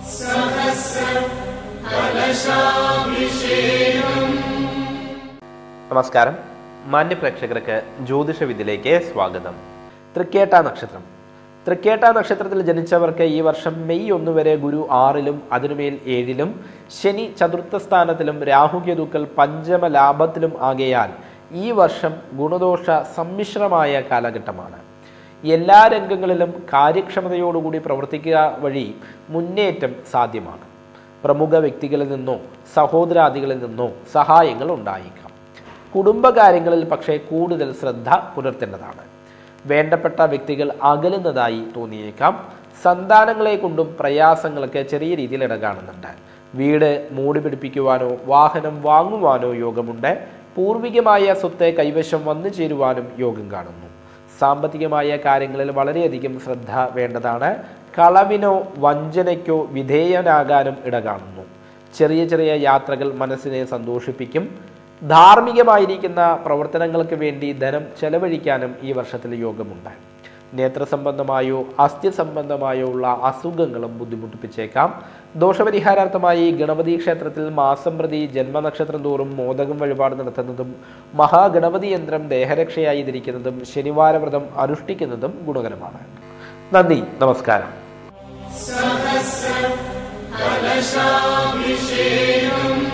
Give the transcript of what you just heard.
നമസ്കാരം മാന്യ പ്രേക്ഷകർക്ക് ജ്യോതിഷ വിദ്യയിലേക്ക് സ്വാഗതം തൃക്കേട്ട നക്ഷത്രം തൃക്കേട്ട നക്ഷത്രത്തിൽ ജനിച്ചവർക്ക് ഈ വർഷം മെയ് ഒന്ന് വരെ ഗുരു ആറിലും അതിനുമേൽ ഏഴിലും ശനി ചതുർത്ഥ സ്ഥാനത്തിലും രാഹുകേതുക്കൾ പഞ്ചമ ലാഭത്തിലും ആകയാൽ ഈ വർഷം ഗുണദോഷ സമ്മിശ്രമായ കാലഘട്ടമാണ് എല്ലാ രംഗങ്ങളിലും കാര്യക്ഷമതയോടുകൂടി പ്രവർത്തിക്കുക വഴി മുന്നേറ്റം സാധ്യമാണ് പ്രമുഖ വ്യക്തികളിൽ നിന്നോ സഹോദരാദികളിൽ നിന്നോ സഹായങ്ങൾ ഉണ്ടായേക്കാം കുടുംബകാര്യങ്ങളിൽ പക്ഷേ കൂടുതൽ ശ്രദ്ധ പുലർത്തേണ്ടതാണ് വേണ്ടപ്പെട്ട വ്യക്തികൾ അകലുന്നതായി തോന്നിയേക്കാം സന്താനങ്ങളെ കൊണ്ടും പ്രയാസങ്ങൾക്ക് ചെറിയ രീതിയിൽ ഇടകാണുന്നുണ്ട് വീട് മൂടി പിടിപ്പിക്കുവാനോ വാഹനം വാങ്ങുവാനോ യോഗമുണ്ട് പൂർവികമായ സ്വത്ത് കൈവശം വന്നു ചേരുവാനും യോഗം കാണുന്നു സാമ്പത്തികമായ കാര്യങ്ങളിൽ വളരെയധികം ശ്രദ്ധ വേണ്ടതാണ് കളവിനോ വഞ്ചനയ്ക്കോ വിധേയനാകാനും ഇടകാണുന്നു ചെറിയ ചെറിയ യാത്രകൾ മനസ്സിനെ സന്തോഷിപ്പിക്കും ധാർമ്മികമായിരിക്കുന്ന പ്രവർത്തനങ്ങൾക്ക് വേണ്ടി ധനം ചെലവഴിക്കാനും ഈ വർഷത്തിൽ യോഗമുണ്ട് നേത്ര സംബന്ധമായോ അസ്ഥ്യ സംബന്ധമായോ ഉള്ള അസുഖങ്ങളും ബുദ്ധിമുട്ടിപ്പിച്ചേക്കാം ദോഷപരിഹാരാർത്ഥമായി ഗണപതി ക്ഷേത്രത്തിൽ മാസം പ്രതി ജന്മനക്ഷത്രം തോറും മോദകം വഴിപാട് നടത്തുന്നതും മഹാഗണപതി യന്ത്രം ദേഹരക്ഷയായി ധരിക്കുന്നതും ശനിവാര വ്രതം അനുഷ്ഠിക്കുന്നതും ഗുണകരമാണ് നന്ദി നമസ്കാരം കലശാഭിഷേകം